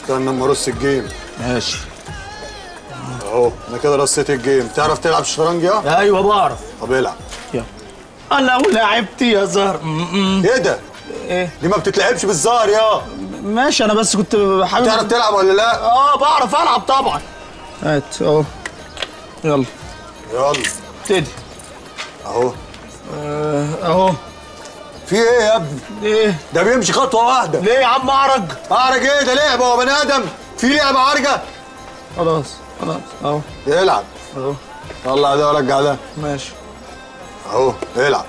استنى اما ارص الجيم ماشي اهو انا كده رصيت الجيم تعرف تلعب شطرنج يا ايوه بعرف طب العب انا ولعبت يا زهر م- م. ايه ده ايه دي ما بتتلعبش بالزهر يا ماشي انا بس كنت حابب تعرف تلعب ولا لا اه بعرف العب طبعا هات اهو يلا يلا ابتدي اهو آه، اهو في ايه يا ابني ايه ده بيمشي خطوه واحده ليه يا عم اعرج اعرج ايه ده لعبه هو بني ادم في لعبه عرجه خلاص خلاص اهو يلعب اهو طلع ده ورجع ده ماشي اهو العب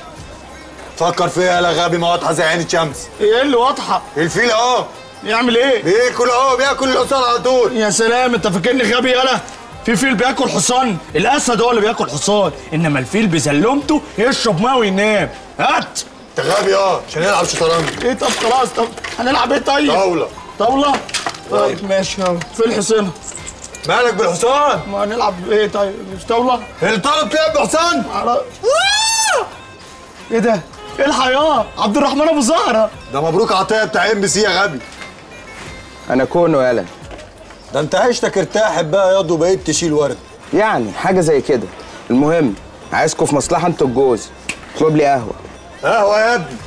فكر فيها يا غبي ما واضحه زي عين الشمس ايه اللي واضحه الفيل اهو يعمل ايه بياكل اهو بياكل الحصان على طول يا سلام انت فاكرني غبي يالا في فيل بياكل حصان الاسد هو اللي بياكل حصان انما الفيل بزلمته يشرب ماء وينام هات انت غبي اه عشان يلعب شطرنج ايه طب خلاص طب هنلعب ايه طيب طاوله طاوله طيب ماشي اهو في الحصان مالك بالحصان ما هنلعب ايه طيب مش طاوله الطالب تلعب بحصان معرفش. ايه ده ايه الحياه عبد الرحمن ابو زهره ده مبروك عطيه بتاع ام بي سي يا غبي انا كونه يالا ده انت عيشتك ارتاحت بقى ياض وبقيت تشيل ورد يعني حاجه زي كده المهم عايزكم في مصلحه انتوا الجوز اطلب لي قهوه قهوه يا ابني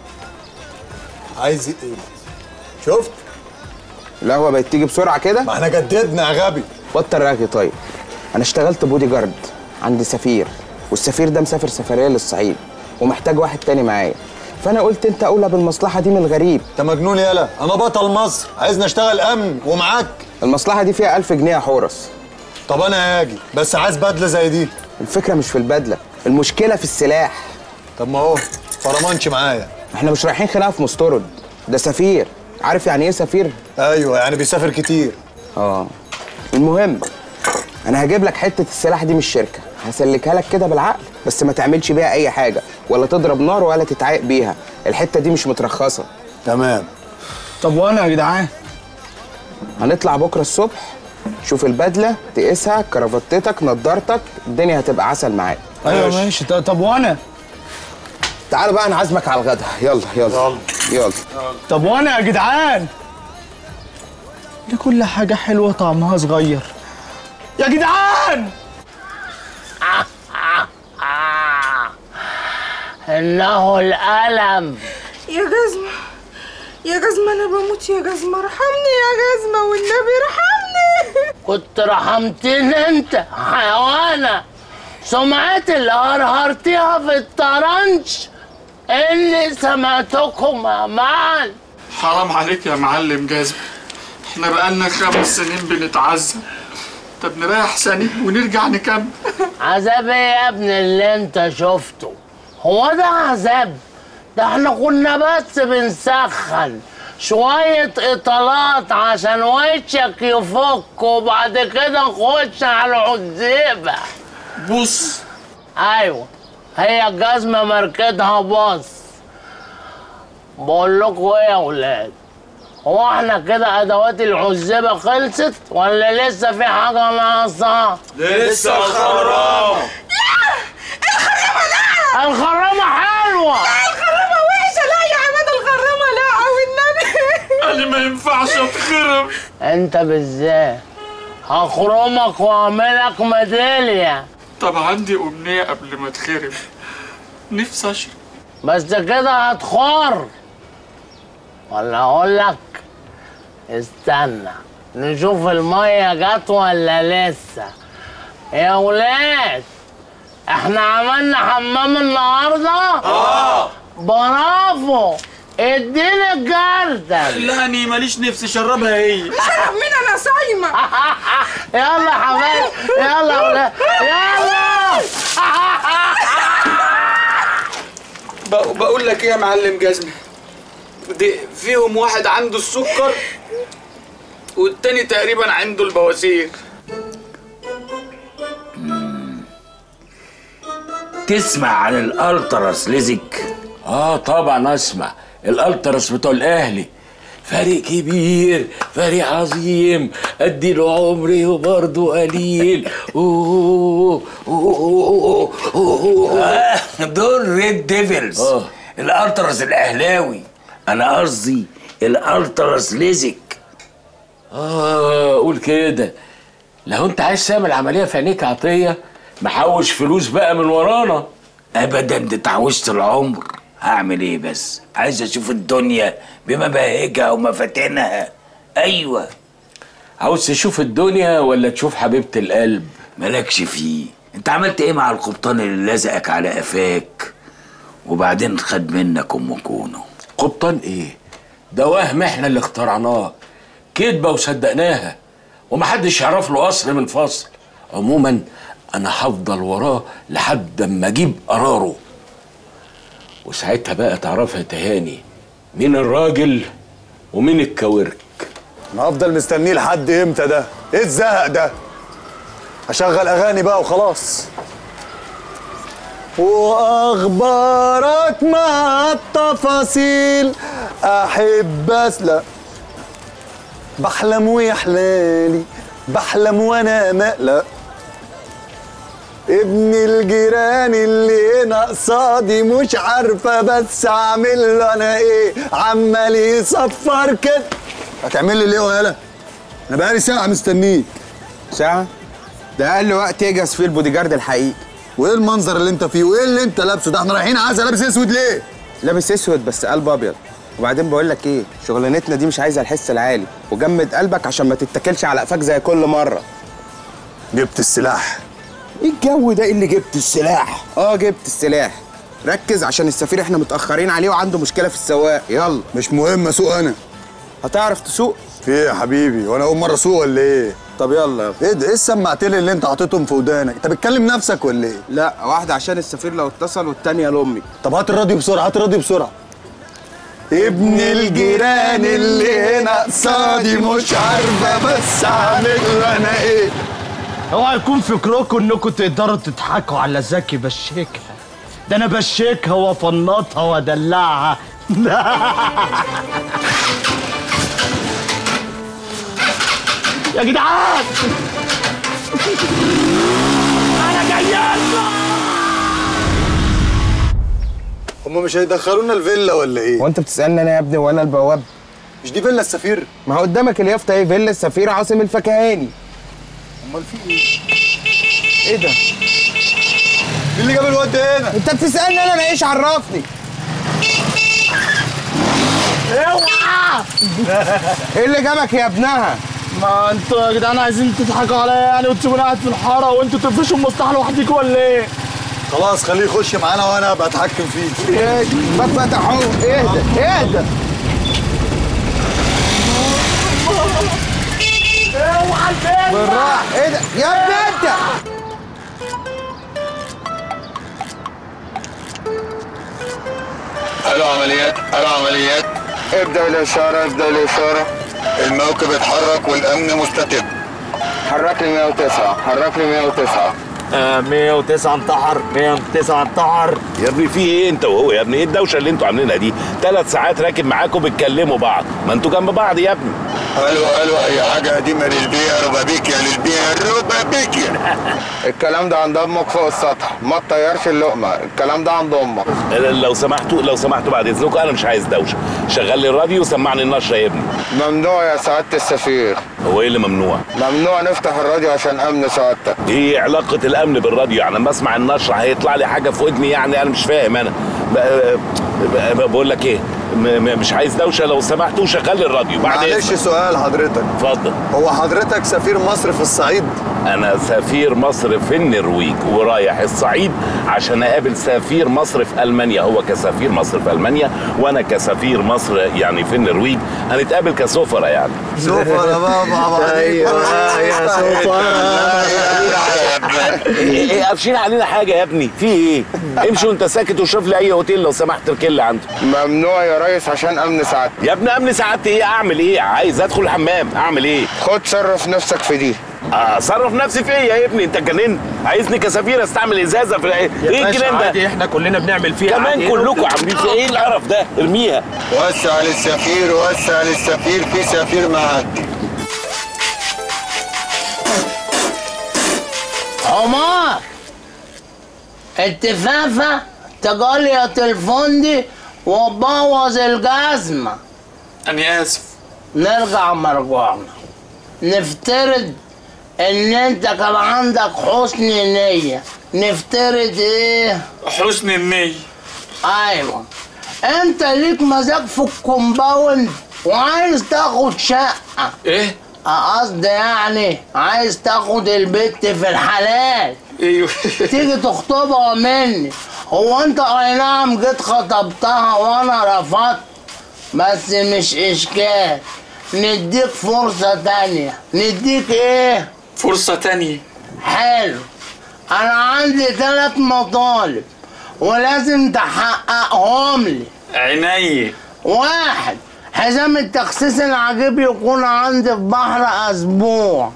عايز ايه شفت القهوه بقت تيجي بسرعه كده ما احنا جددنا يا غبي بطل رغي طيب انا اشتغلت بودي جارد عند سفير والسفير ده مسافر سفريه للصعيد ومحتاج واحد تاني معايا فانا قلت انت اولى بالمصلحه دي من الغريب انت مجنون يالا انا بطل مصر عايزني اشتغل امن ومعاك المصلحه دي فيها ألف جنيه يا حورس طب انا هاجي بس عايز بدله زي دي الفكره مش في البدله المشكله في السلاح طب ما هو فرمانش معايا احنا مش رايحين خناقه في مسترد ده سفير عارف يعني ايه سفير ايوه يعني بيسافر كتير اه المهم انا هجيب لك حته السلاح دي من الشركه هسلكها لك كده بالعقل بس ما تعملش بيها اي حاجه ولا تضرب نار ولا تتعايق بيها الحته دي مش مترخصه تمام طب وانا يا جدعان هنطلع بكره الصبح شوف البدله تقيسها كرافتتك نضارتك الدنيا هتبقى عسل معاك ايوه ماشي طب طب وانا تعالوا بقى انا عازمك على الغدا يلا يلا يلا طب وانا يا جدعان دي كل حاجة حلوة طعمها صغير يا جدعان إنه الألم يا جزمة يا جزمة أنا بموت يا جزمة ارحمني يا جزمة والنبي ارحمني كنت رحمتني أنت حيوانة سمعتي اللي هرهرتيها في الطرنش إني سمعتكما معا حرام عليك يا معلم جازم احنا بقالنا خمس سنين بنتعذب طب نريح ثانية ونرجع نكمل عذاب ايه يا ابني اللي انت شفته هو ده عذاب ده احنا كنا بس بنسخن شوية اطالات عشان وشك يفك وبعد كده نخش على العزيبة بص ايوه هي الجزمة ماركتها بص بقول لكم ايه يا ولاد هو احنا كده ادوات العزبة خلصت ولا لسه في حاجة ناقصة؟ لسه الخرام الخرامة حلوة الخرامة وحشة لا يا عماد الخرامة لا والنبي قال لي ما ينفعش اتخرم انت بالذات هخرمك واعملك ميدالية طب عندي أمنية قبل ما اتخرم نفسي أشرب بس كده هتخر ولا اقول لك استنى نشوف المية جت ولا لسه يا ولاد احنا عملنا حمام النهارده اه برافو اديني الجردل لا أني ماليش نفسي أشربها هي شرب مين أنا صايمة يلا يا حبايبي يلا يا ولاد يلا بق- بقول لك ايه يا معلم جزمة دي فيهم واحد عنده السكر والتاني تقريبا عنده البواسير تسمع عن الالتراس ليزك اه طبعا اسمع الالتراس بتوع الاهلي فريق كبير فريق عظيم ادي له عمري وبرضه قليل أوه أوه أوه أوه آه دول ريد ديفلز آه. الالتراس الاهلاوي انا قصدي الالتراس ليزك اه قول كده لو انت عايز تعمل عمليه في عينيك عطيه محوش فلوس بقى من ورانا ابدا دي تعويشة العمر هعمل ايه بس عايز اشوف الدنيا بمباهجها ومفاتنها ايوه عاوز تشوف الدنيا ولا تشوف حبيبه القلب مالكش فيه انت عملت ايه مع القبطان اللي لزقك على قفاك وبعدين خد منك ام كونه قبطان ايه ده وهم احنا اللي اخترعناه كدبه وصدقناها ومحدش يعرف له اصل من فصل عموما انا هفضل وراه لحد اما اجيب قراره وساعتها بقى تعرفها تهاني مين الراجل ومين الكوارك انا هفضل مستنيه لحد امتى ده ايه الزهق ده هشغل اغاني بقى وخلاص واخبارك مع التفاصيل احب اسلق بحلم ويحلالي بحلم وانا مقلق ابن الجيران اللي هنا قصادي مش عارفه بس اعمل له انا ايه عمال يصفر كده هتعمل لي ليه ولا انا بقالي ساعه مستنيك ساعة ده أقل وقت يجهز فيه البودي جارد الحقيقي وايه المنظر اللي انت فيه وايه اللي انت لابسه ده احنا رايحين عزا لابس اسود ليه لابس اسود بس قلب ابيض وبعدين بقول لك ايه شغلانتنا دي مش عايزه الحس العالي وجمد قلبك عشان ما تتكلش على قفاك زي كل مره جبت السلاح ايه الجو ده اللي جبت السلاح اه جبت السلاح ركز عشان السفير احنا متاخرين عليه وعنده مشكله في السواق يلا مش مهم اسوق انا هتعرف تسوق في ايه يا حبيبي وانا اول مره اسوق ولا ايه طب يلا ايه ده ايه السماعتين اللي انت حاططهم في ودانك انت بتكلم نفسك ولا ايه لا واحده عشان السفير لو اتصل والتانيه لامي طب هات الراديو بسرعه هات الراديو بسرعه ابن الجيران اللي هنا قصادي مش عارفه بس اعمل له انا ايه اوعى يكون فكركم انكم تقدروا تضحكوا على زكي بشيكها ده انا بشيكها وافنطها وادلعها يا جدعان انا جاي لكم. هم مش هيدخلونا الفيلا ولا ايه هو انت بتسالني انا يا ابني وانا البواب مش دي فيلا السفير ما هو قدامك اليافطه ايه فيلا السفير عاصم الفكهاني امال في ايه ايه ده مين اللي جاب الواد ده هنا انت بتسالني انا انا ايش عرفني اوعى ايه اللي جابك يا ابنها ما انتوا يا جدعان عايزين تضحكوا عليا يعني وتسيبوني قاعد في الحاره وانتوا تقفشوا المصلحه لوحدكم ولا ايه؟ خلاص خليه يخش معانا وانا ابقى اتحكم فيه ايه ما فتحوه اهدى اهدى اوعى الفيلم بالراحه ايه ده يا ابني انت الو عمليات الو عمليات ابدا الاشاره ابدا الاشاره الموكب اتحرك والامن مستتب حرك لي 109 حرك لي 109 آه 109 انتحر 109 انتحر يا ابني في ايه انت وهو يا ابني ايه الدوشه اللي انتوا عاملينها دي ثلاث ساعات راكب معاكم بتكلموا بعض ما انتوا جنب بعض يا ابني الو الو اي حاجه قديمه للبيع ربابيكيا للبيع ربابيكيا الكلام ده عند امك فوق السطح ما تطيرش اللقمه الكلام ده عند امك لو سمحتوا لو سمحتوا بعد اذنكم انا مش عايز دوشه شغل لي الراديو وسمعني النشره يا ابني ممنوع يا سعاده السفير هو ايه اللي ممنوع ممنوع نفتح الراديو عشان امن سعادتك ايه علاقه الامن بالراديو يعني لما اسمع النشره هيطلع لي حاجه في ودني يعني انا مش فاهم انا ب- ب- بقول لك ايه م- م- مش عايز دوشه لو سمحتوا شغل لي الراديو بعد معلش إذنك. سؤال حضرتك اتفضل هو حضرتك سفير مصر في الصعيد انا سفير مصر في النرويج ورايح الصعيد عشان اقابل سفير مصر في المانيا هو كسفير مصر في المانيا وانا كسفير مصر يعني في النرويج هنتقابل كسفراء يعني سوفا يا بابا ايوه يا ايه إيه قافشين علينا حاجه يا ابني في ايه امشي وانت ساكت وشوف لي اي اوتيل لو سمحت اركن لي عنده ممنوع يا ريس عشان امن سعادتك يا ابني امن سعادتي ايه اعمل ايه عايز ادخل الحمام اعمل ايه خد صرف نفسك في دي اصرف نفسي في ايه يا ابني انت اتجننت عايزني كسفير استعمل ازازه في ايه ايه الكلام ده احنا كلنا بنعمل فيها كمان كلكم عاملين في ايه القرف ده ارميها وسع للسفير وسع للسفير في سفير معاك عمر التفافة تجلية الفندي وبوظ الجزمة أنا آسف نرجع مرجوعنا نفترض ان انت كان عندك حسن نية نفترض ايه حسن النية ايوه انت ليك مزاج في الكومباوند وعايز تاخد شقة ايه قصدي يعني عايز تاخد البت في الحلال ايوه تيجي تخطبها مني هو انت اي نعم جيت خطبتها وانا رفضت بس مش اشكال نديك فرصة تانية نديك ايه فرصة تانية حلو انا عندي ثلاث مطالب ولازم تحققهم لي عيني واحد حزام التخسيس العجيب يكون عندي في بحر اسبوع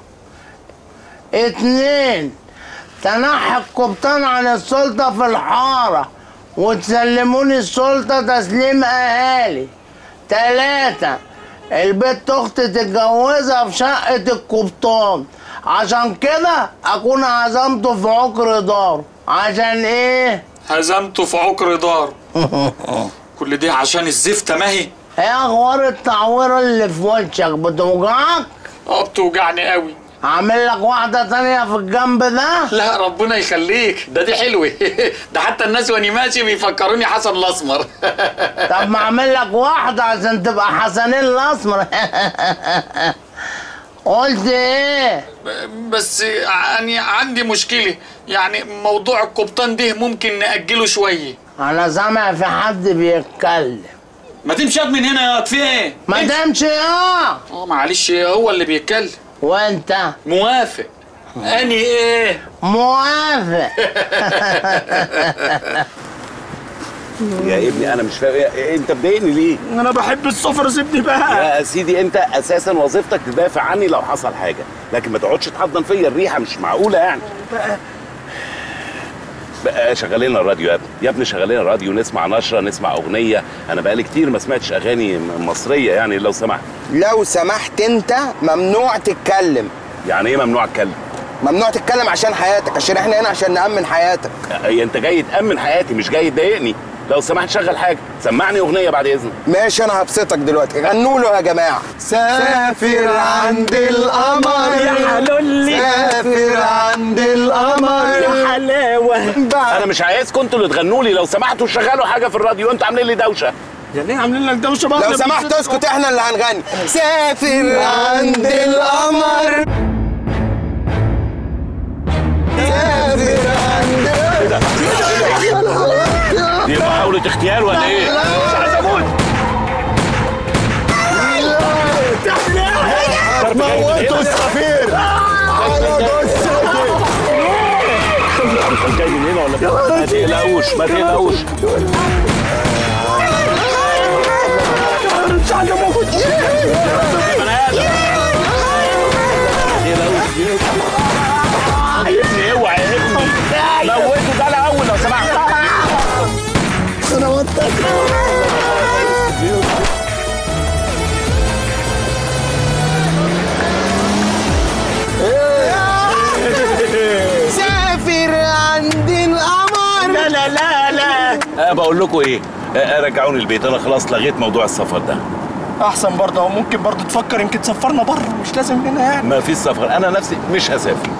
اتنين تنحي القبطان عن السلطة في الحارة وتسلموني السلطة تسليم اهالي تلاتة البنت اختي تتجوزها في شقة القبطان عشان كده اكون عزمته في عقر دار عشان ايه هزمته في عقر دار كل دي عشان الزفتة ماهي ايه اخبار التعويرة اللي في وشك بتوجعك اه بتوجعني قوي اعمل لك واحدة تانية في الجنب ده لا ربنا يخليك ده دي حلوة ده حتى الناس واني ماشي بيفكروني حسن الاسمر طب ما اعمل لك واحدة عشان تبقى حسنين الاسمر قلت ايه بس يعني عندي مشكلة يعني موضوع القبطان ده ممكن نأجله شوية انا سامع في حد بيتكلم ما تمشي من هنا يا في ايه؟ ما تمشي اه اه معلش هو اللي بيتكلم وانت موافق اني ايه؟ موافق يا ابني انا مش فاهم إيه- انت مضايقني ليه انا بحب السفر سيبني بقى يا سيدي انت اساسا وظيفتك تدافع عني لو حصل حاجه لكن ما تقعدش تحضن فيا الريحه مش معقوله يعني بقى شغل لنا الراديو يا ابني يا ابني شغل لنا الراديو نسمع نشره نسمع اغنيه انا بقالي كتير ما سمعتش اغاني م- مصريه يعني لو سمحت لو سمحت انت ممنوع تتكلم يعني ايه ممنوع اتكلم ممنوع تتكلم عشان حياتك عشان احنا هنا عشان نأمن حياتك أي انت جاي تامن حياتي مش جاي تضايقني لو سمحت شغل حاجه سمعني اغنيه بعد اذنك ماشي انا هبسطك دلوقتي غنوا له يا جماعه سافر عند القمر يا حلولي سافر عند القمر يا حلاوه انا مش عايزكم انتوا اللي تغنوا لي لو سمحتوا شغلوا حاجه في الراديو انتوا عاملين لي دوشه يا ليه عاملين لك دوشه بقى لو سمحت اسكت احنا اللي هنغني سافر عند القمر سافر عند دي محاوله اغتيال ولا ايه مش عايز اموت موتوا السفير على جثتي انت جاي من هنا ولا ما تقلقوش ما تقلقوش مش عايز اموت يا ابني اوعى يا ابني موته ده الاول لو سمحت انا وطك سافر عند القمر لا لا لا لا أه بقول لكم ايه أه رجعوني البيت انا خلاص لغيت موضوع السفر ده احسن برضه او ممكن برضه تفكر يمكن تسفرنا بره مش لازم هنا يعني ما فيش سفر انا نفسي مش هسافر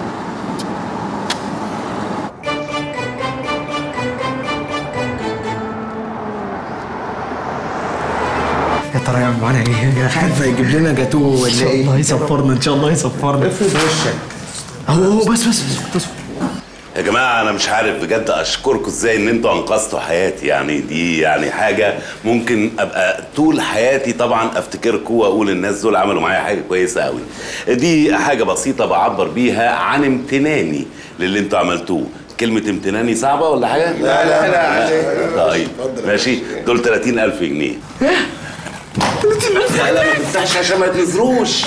يا ترى يعمل معانا ايه؟ خايف يجيب لنا جاتوه ان ولا شاء ايه؟ الله يسفرنا ان شاء الله يسفرنا افرض وشك اهو اهو بس بس بس, بس. يا جماعة أنا مش عارف بجد أشكركم إزاي إن أنتوا أنقذتوا حياتي يعني دي يعني حاجة ممكن أبقى طول حياتي طبعا أفتكركم وأقول الناس دول عملوا معايا حاجة كويسة أوي دي حاجة بسيطة بعبر بيها عن امتناني للي أنتوا عملتوه كلمة امتناني صعبة ولا حاجة؟ لا لا لا طيب ماشي دول 30000 جنيه لا لا ما تفتحش عشان ما تنزروش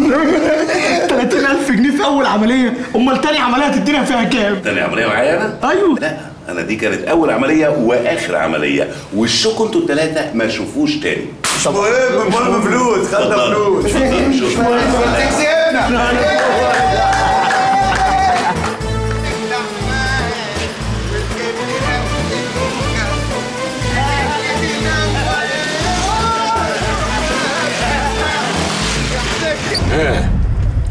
30000 جنيه في اول عمليه امال تاني عمليه هتدينا فيها كام تاني عملية معايا أنا؟ ايوه لا انا دي كانت اول عمليه واخر عمليه وشكوا انتوا الثلاثه ما شوفوش تاني مش مهم المهم فلوس خدنا فلوس اتفضلوا، شكرا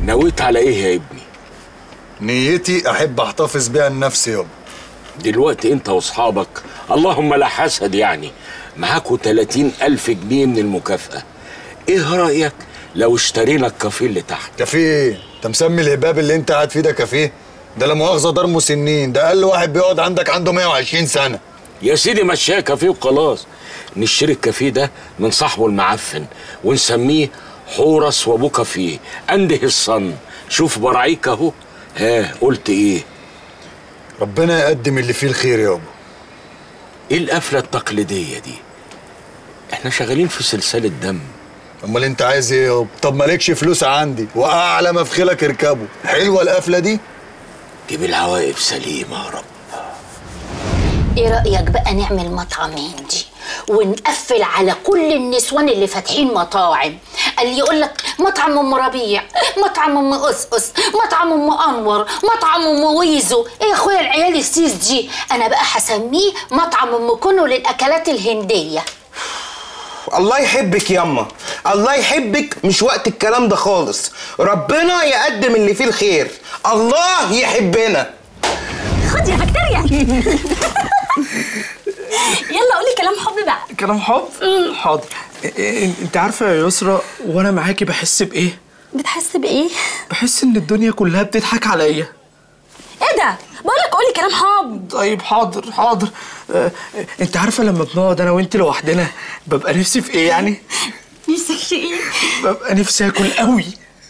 نويت على ايه يا ابني نيتي احب احتفظ بيها لنفسي يابا دلوقتي انت واصحابك اللهم لا حسد يعني معاكوا 30 ألف جنيه من المكافأة ايه رأيك لو اشترينا الكافيه اللي تحت كافيه ايه انت مسمي الهباب اللي انت قاعد فيه ده كافيه ده لا مؤاخذه دار مسنين ده اقل واحد بيقعد عندك عنده 120 سنه يا سيدي مشيها كافيه وخلاص نشتري الكافيه ده من صاحبه المعفن ونسميه حورس وابو كافيه انده الصن شوف براعيك اهو ها قلت ايه ربنا يقدم اللي فيه الخير يابا ايه القفله التقليديه دي احنا شغالين في سلسله دم امال انت عايز ايه يابا طب مالكش فلوس عندي واعلى مفخلك اركبه حلوه القفله دي جيب العواقب سليمه يا رب ايه رأيك بقى نعمل مطعم هندي ونقفل على كل النسوان اللي فاتحين مطاعم اللي يقول لك مطعم ام ربيع مطعم ام قصقص مطعم ام انور مطعم ام ويزو ايه يا اخويا العيال السيس دي انا بقى هسميه مطعم ام كونو للاكلات الهنديه الله يحبك ياما الله يحبك مش وقت الكلام ده خالص ربنا يقدم اللي فيه الخير الله يحبنا خد يا بكتيريا يلا قولي كلام حب بقى كلام حب حاضر إيه- إيه- انت عارفه يا يسرا وانا معاكي بحس بايه بتحس بايه بحس ان الدنيا كلها بتضحك عليا ايه ده بقولك قولي كلام حب طيب حاضر حاضر آه، آه، انت عارفه لما بنقعد انا وانت لوحدنا ببقى نفسي في ايه يعني نفسك في ايه ببقى نفسي اكل قوي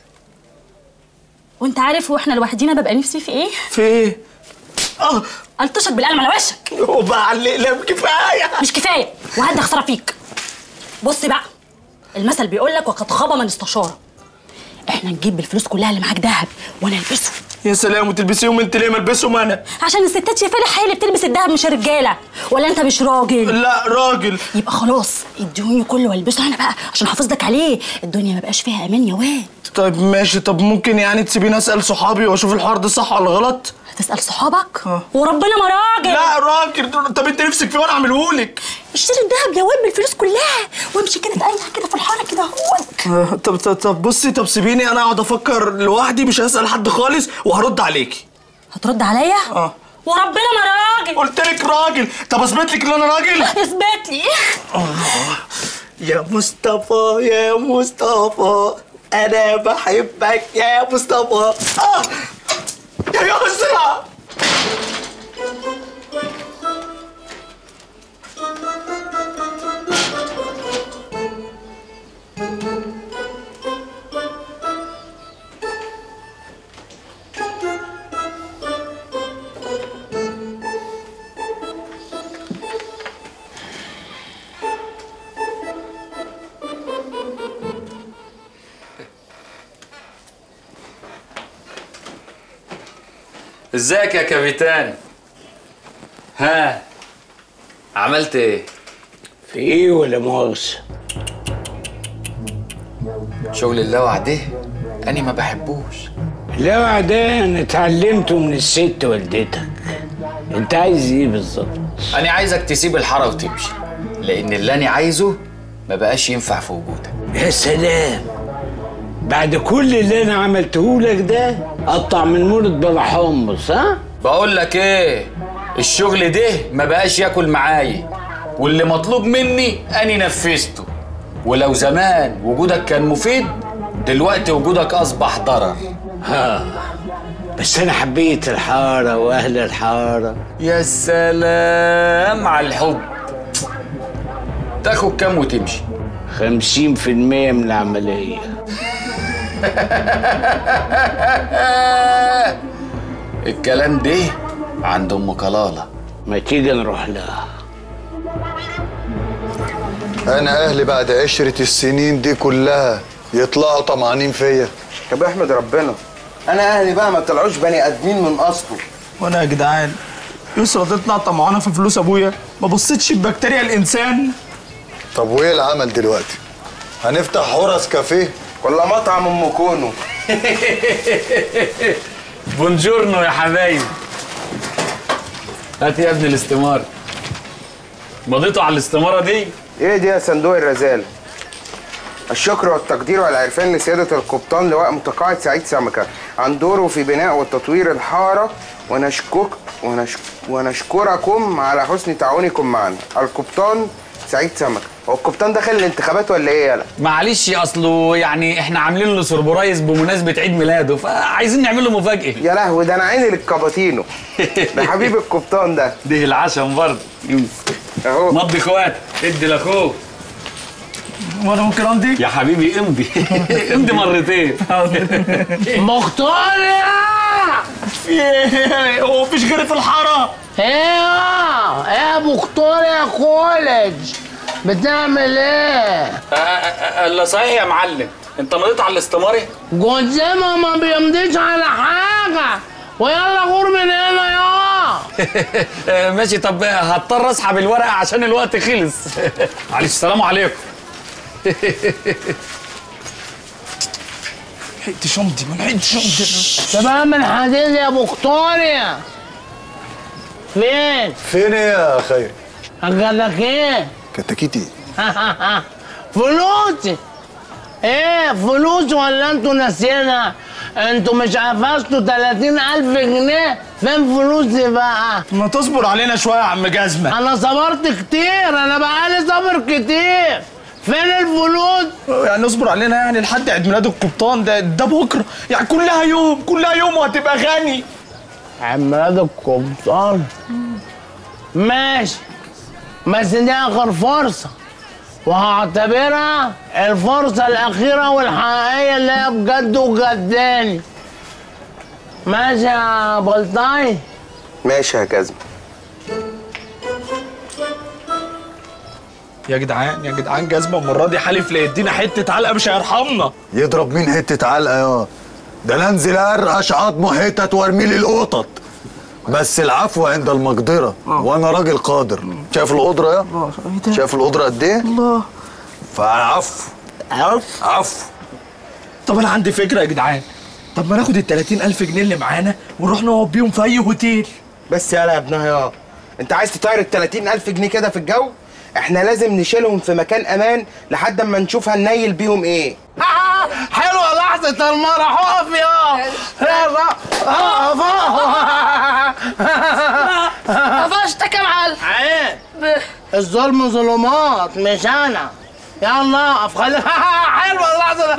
وانت عارف واحنا لوحدينا ببقى نفسي في ايه في ايه اه الطشك بالقلم على وشك وبقى على الاقلام كفايه مش كفايه وهدي خساره فيك بص بقى المثل بيقول لك وقد خاب من استشاره احنا نجيب بالفلوس كلها اللي معاك دهب وانا البسه يا سلام وتلبسيهم انت ليه ما البسهم انا عشان الستات يا فالح هي اللي بتلبس الدهب مش الرجاله ولا انت مش راجل لا راجل يبقى خلاص ادوني كله والبسه انا بقى عشان احافظ لك عليه الدنيا ما بقاش فيها امان يا واد طيب ماشي طب ممكن يعني تسيبيني اسال صحابي واشوف الحوار ده صح ولا غلط هتسال صحابك وربنا ما راجل لا راجل طب انت نفسك في وانا اعملهولك اشتري الدهب يا واد بالفلوس كلها وامشي كده تقيح كده في الحاره كده اهوت آه، طب طب طب بصي طب سيبيني انا اقعد افكر لوحدي مش هسال حد خالص وهرد عليكي هترد عليا اه وربنا ما راجل قلت لك راجل طب اثبت لك ان انا راجل اثبت لي يا مصطفى يا مصطفى انا بحبك يا مصطفى آه. يا يسرا ازيك يا كابيتان ها عملت ايه في ايه ولا مؤاخذة شغل اللوع ده انا ما بحبوش اللوع ده انا اتعلمته من الست والدتك انت عايز ايه بالظبط انا عايزك تسيب الحاره وتمشي لان اللي انا عايزه ما بقاش ينفع في وجودك يا سلام بعد كل اللي انا عملته لك ده قطع من مولد بلا حمص ها بقول لك ايه الشغل ده ما بقاش ياكل معايا واللي مطلوب مني اني نفذته ولو زمان وجودك كان مفيد دلوقتي وجودك اصبح ضرر ها بس انا حبيت الحاره واهل الحاره يا سلام على الحب تاخد كام وتمشي خمسين في المية من العملية الكلام ده عند ام كلاله ما تيجي نروح لها انا اهلي بعد عشرة السنين دي كلها يطلعوا طمعانين فيا طب احمد ربنا انا اهلي بقى ما طلعوش بني ادمين من اصله وانا يا جدعان يسرا تطلع طمعانه في فلوس ابويا ما بصيتش ببكتيريا الانسان طب وايه العمل دلوقتي هنفتح حرس كافيه ولا مطعم ام كونو بونجورنو يا حبايبي هات يا ابني الاستمارة مضيتوا على الاستمارة دي ايه دي يا صندوق الرزالة الشكر والتقدير والعرفان لسيادة القبطان لواء متقاعد سعيد سمكة عن دوره في بناء وتطوير الحارة ونشكك ونشك ونشكركم على حسن تعاونكم معنا القبطان سعيد سمكة هو القبطان دخل الانتخابات ولا ايه يالا؟ معلش اصله يعني احنا عاملين له سربرايز بمناسبه عيد ميلاده فعايزين نعمل له مفاجاه يا لهوي ده انا عيني للكاباتينو ده حبيب القبطان ده ده العشم برضه اهو مضي اخوات ادي لاخوك وانا ممكن امضي يا حبيبي امضي امضي مرتين مختار في ايه هو مفيش غيري في الحاره ايه ايه يا مختار يا كولج بتعمل ايه؟ الا صحيح يا معلم انت مضيت على الاستماري جوزما ما بيمضيش على حاجة ويلا غور من هنا يا ماشي طب هضطر اسحب الورقه عشان الوقت خلص معلش السلام عليكم لحقتش امضي ما لحقتش امضي تمام الحديد يا مختاريا فين؟ فين يا خير؟ أجلك ايه؟ كتاكيتي فلوسي ايه فلوس ولا انتوا ناسيينها؟ انتوا مش قفشتوا 30000 جنيه فين فلوسي بقى؟ ما تصبر علينا شويه يا عم جزمه انا صبرت كتير انا بقالي صبر كتير فين الفلوس؟ يعني نصبر علينا يعني لحد عيد ميلاد القبطان ده ده بكره يعني كلها يوم كلها يوم وهتبقى غني عيد ميلاد القبطان ماشي بس دي اخر فرصة وهعتبرها الفرصة الأخيرة والحقيقية اللي هي بجد وجداني ماشي يا بلطاي ماشي يا كازم يا جدعان يا جدعان جزمه المره دي حالف لا يدينا حته علقه مش هيرحمنا يضرب مين حتة علقة يا ده انا انزل ارقش عظمه حتت وارمي لي القطط بس العفو عند المقدرة وانا راجل قادر شايف القدرة يا شايف القدرة قد ايه الله فعفو عفو عفو طب انا عندي فكره يا جدعان طب ما ناخد ال 30000 جنيه اللي معانا ونروح نقعد بيهم في اي هوتيل بس يالا يا ابنها يا انت عايز تطير ال 30000 جنيه كده في الجو؟ احنا لازم نشيلهم في مكان امان لحد اما نشوف هننيل بيهم ايه حلوة لحظة المرح اقف يا يلا اقف قفشتك يا معلم عيب الظلم ظلمات مش انا يلا اقف خلي حلوة اللحظة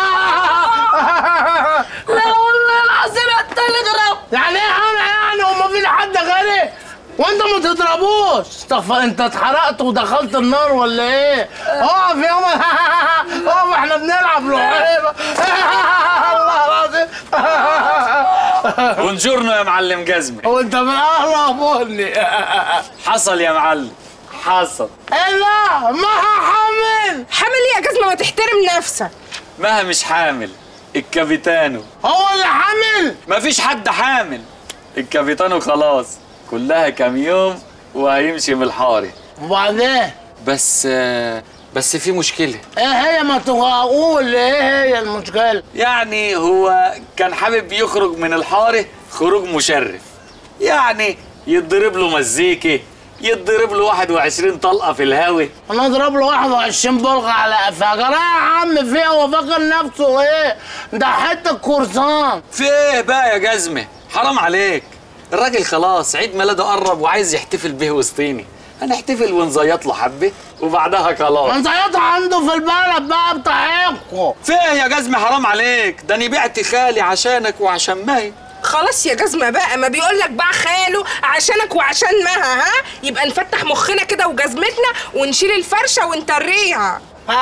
لا والله العظيم انت اللي ضربت يعني ايه انا يعني وما في حد غيري وانت ما تضربوش استغفر انت اتحرقت ودخلت النار ولا ايه؟ اقف يابا اقف احنا بنلعب لعيبه الله العظيم بونجورنو يا معلم جزمه وانت من اهل بني حصل يا معلم حصل ايه لا ما حامل حامل ايه يا جزمه ما تحترم نفسك مها مش حامل الكابيتانو هو اللي حامل مفيش حد حامل الكابيتانو خلاص كلها كام يوم وهيمشي من الحارة وبعدين بس بس في مشكلة ايه هي ما تقول ايه هي المشكله يعني هو كان حابب يخرج من الحارة خروج مشرف يعني يتضرب له مزيكي يتضرب له 21 طلقة في الهوا انا اضرب له 21 بلغه على قفاه جرى يا عم فيها هو فاكر نفسه ايه ده حته كورسان في ايه بقى يا جزمة حرام عليك الراجل خلاص عيد ميلاده قرب وعايز يحتفل به وسطيني هنحتفل ونزيط له حبه وبعدها خلاص نزيطها عنده في البلد بقى بتاعكم في ايه يا جزمة حرام عليك ده انا بعت خالي عشانك وعشان ماي خلاص يا جزمه بقى ما بيقول لك باع خاله عشانك وعشان مها ها يبقى نفتح مخنا كده وجزمتنا ونشيل الفرشه ونطريها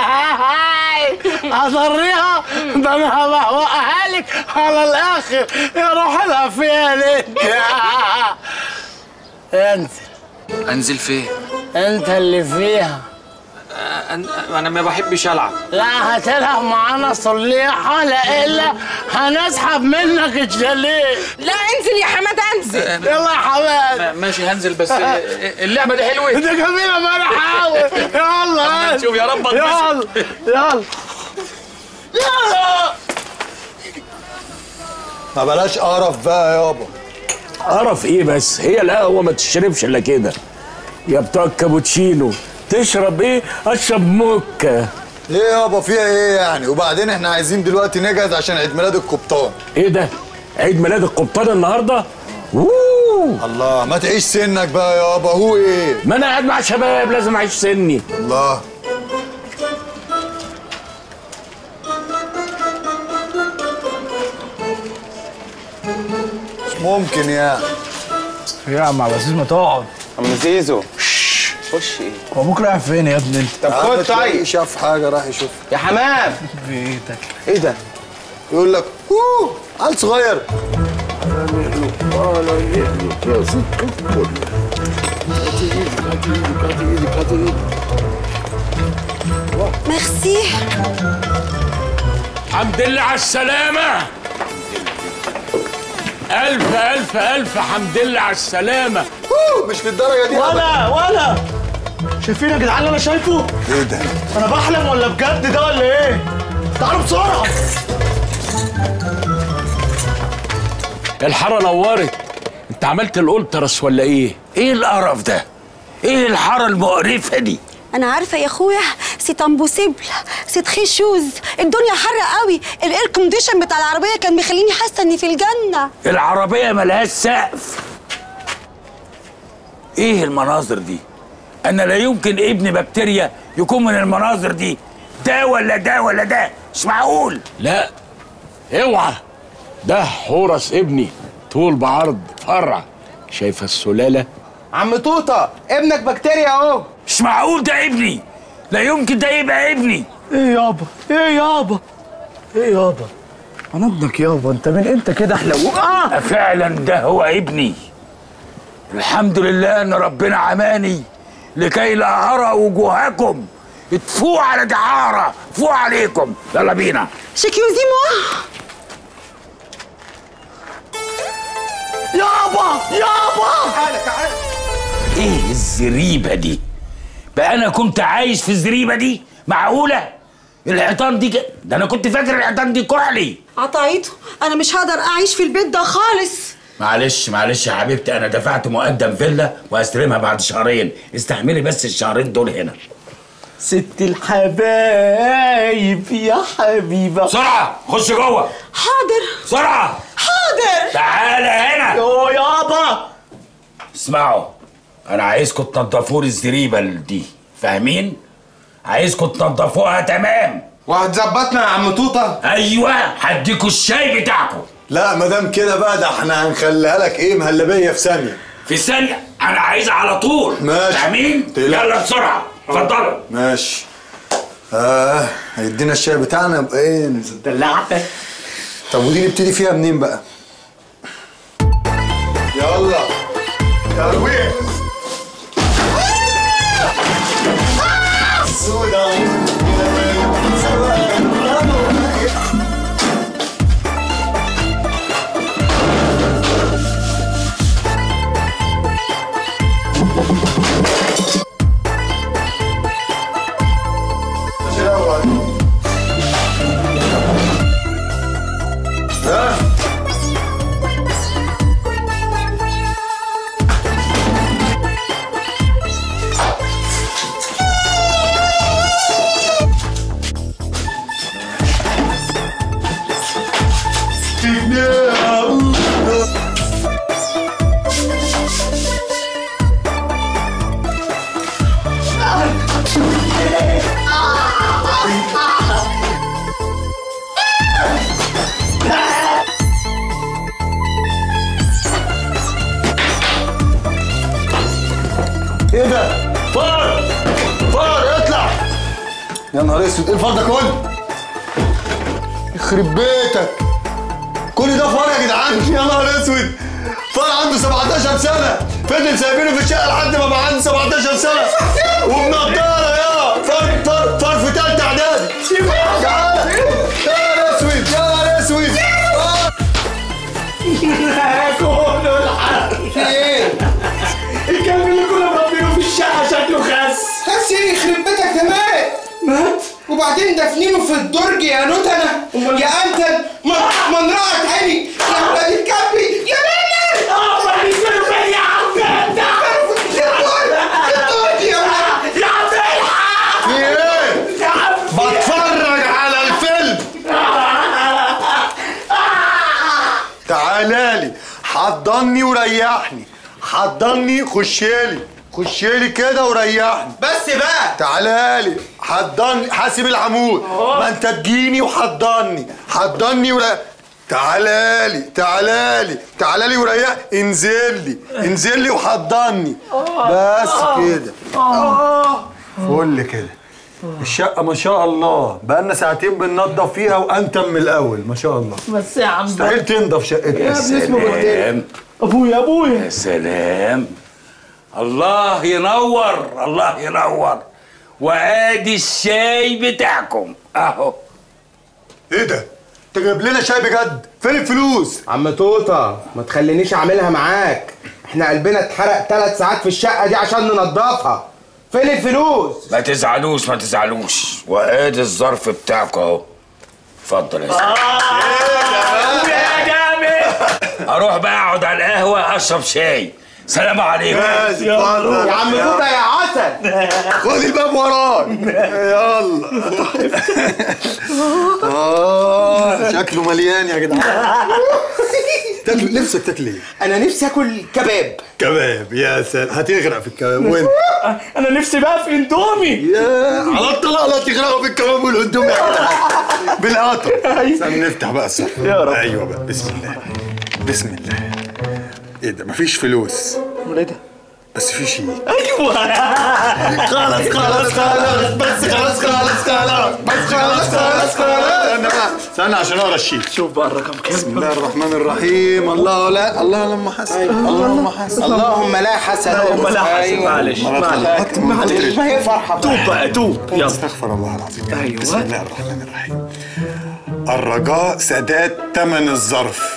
اضريها ده انا هبقى لك على الاخر يا روح لها فيها انت انت انزل فين انت اللي فيها انا ما بحبش العب لا هتلعب معانا صليحة لا إلا هنسحب منك الشاليه لا انزل يا حماد انزل يلا يا حماد ماشي هنزل بس اللعبة دي حلوة ده جميلة ما انا حاول يلا نشوف يا رب يلا اتبسط. يلا يلا ما بلاش قرف بقى يابا قرف ايه بس هي القهوه ما تشربش الا كده يا بتوع الكابوتشينو تشرب ايه اشرب موكا ايه يابا فيها ايه يعني وبعدين احنا عايزين دلوقتي نجهز عشان عيد ميلاد القبطان ايه ده عيد ميلاد القبطان النهارده اوه الله ما تعيش سنك بقى يابا هو ايه ما انا قاعد مع شباب لازم اعيش سني الله مش ممكن يعني يا عم عبد العزيز ما تقعد عم زيزو خش ايه هو ابوك رايح فين يا ابني انت؟ طب خد طيب شاف حاجه راح يشوف يا حمام بيتك ايه ده يقول لك اوه عيل صغير ميرسي الحمد لله على السلامة ألف ألف ألف حمد لله على السلامة اوه مش للدرجه دي ولا ولا شايفين يا جدعان اللي انا شايفه؟ ايه ده انا بحلم ولا بجد ده ولا ايه؟ تعالوا بسرعه الحارة نورت أنت عملت الأولترس ولا إيه؟ ايه القرف ده ايه الحاره المقرفه دي انا عارفه يا اخويا سي امبوسيبل سي تخي شوز الدنيا حر قوي الاير كونديشن بتاع العربيه كان مخليني حاسه اني في الجنه العربيه ملهاش سقف ايه المناظر دي انا لا يمكن ابن بكتيريا يكون من المناظر دي ده ولا ده ولا ده مش معقول لا اوعى ده حورس ابني طول بعرض فرع شايفة السلالة؟ عم توطة ابنك بكتيريا اهو مش معقول ده ابني لا يمكن ده يبقى ابني ايه يابا ايه يابا ايه يابا انا ابنك يابا انت من امتى كده حلو آه. فعلا ده هو ابني الحمد لله ان ربنا عماني لكي لا ارى وجوهكم اتفوا على دعاره فوا عليكم يلا بينا شكيوزي موا يابا يابا تعالى تعالى ايه الزريبه دي بقى انا كنت عايش في الزريبه دي معقوله الحيطان دي ك... ده انا كنت فاكر الحيطان دي كحلي عطايته انا مش هقدر اعيش في البيت ده خالص معلش معلش يا حبيبتي انا دفعت مقدم فيلا وهستلمها بعد شهرين استحملي بس الشهرين دول هنا ست الحبايب يا حبيبه بسرعه خش جوه حاضر بسرعه حاضر تعالى هنا يو يابا اسمعوا انا عايزكم تنضفوا لي الزريبه دي فاهمين عايزكم تنضفوها تمام وهتظبطنا يا عم توطة ايوه هديكوا الشاي بتاعكم لا ما دام كده بقى ده احنا هنخليها لك ايه مهلبيه في ثانيه في ثانيه انا عايزها على طول ماشي. فاهمين تقلق. يلا بسرعه اتفضلوا ماشي اه هيدينا الشاي بتاعنا يبقى ايه دلعتك طب ودي نبتدي فيها منين بقى يلا ترويح ايه ده؟ فار فار اطلع يا نهار اسود ايه الفار ده كله؟ يخرب بيتك كل ده فار يا جدعان يا نهار اسود فار عنده 17 سنة فضل سايبينه في الشقة لحد ما بقى عنده 17 سنة وبنضارة يا فار فار فار في تالتة اعدادي تعالى يا نهار اسود يا نهار اسود فار. كله الحق في ايه؟ الكلب اللي كنا مربينه في الشقه شكله خس بس ايه يخرب بيتك ده مات مات وبعدين دافنينه في الدرج يا نوتنا يا انت من رأت عيني يا ولاد الكبي يا ليلى اه ما بيسمعوا فين يا عم انت الدرج يا ولاد يا عم الحق في ايه؟ يا عم بطل تعالى لي حضني وريحني حضني خشيلي خشيلي كده وريحني بس بقى تعالى لي حضني حاسب العمود ما انت تجيني وحضني حضني وريح تعالى لي تعالى لي تعالى لي وريح انزل لي انزل لي وحضني بس كده فل كده الشقة ما شاء الله بقالنا ساعتين بننضف فيها وانتم من الاول ما شاء الله بس يا عم مستحيل تنضف شقتك يا ابني اسمه بكتيريا. ابويا ابويا يا سلام الله ينور الله ينور وادي الشاي بتاعكم اهو ايه ده؟ انت جايب لنا شاي بجد؟ فين الفلوس؟ عم توطة ما تخلينيش اعملها معاك احنا قلبنا اتحرق ثلاث ساعات في الشقة دي عشان ننضفها فين الفلوس؟ ما تزعلوش ما تزعلوش وادي الظرف بتاعكم اهو اتفضل يا سيدي يا جامد اروح بقى اقعد على القهوه اشرب شاي سلام عليكم يا عم توطة يا عسل خد الباب وراك يلا اه شكله مليان يا جدعان تاكل نفسك تاكل ايه؟ انا نفسي اكل كباب كباب يا سلام هتغرق في الكباب وانت انا نفسي بقى في اندومي يا على الطلاق لا تغرقوا في الكباب والاندومي يا جدعان بالقطر استنى نفتح بقى الصحن يا رب. ايوه بقى بسم الله بسم الله ايه ده مفيش فلوس امال ايه ده؟ بس في شيء ايوه خلاص خلاص خلاص بس خلاص خلاص خلاص بس خلاص خلاص خلاص استنى بقى استنى عشان اقرا الشيت شوف بقى الرقم كام بسم الله الرحمن الرحيم الله لا الله اللهم حسن اللهم حسن اللهم لا حسن اللهم لا حسن أيوة. معلش معلش معلش ما هي فرحة توب بقى توب يلا استغفر الله العظيم أيوة. بسم الله الرحمن الرحيم الرجاء سداد ثمن الظرف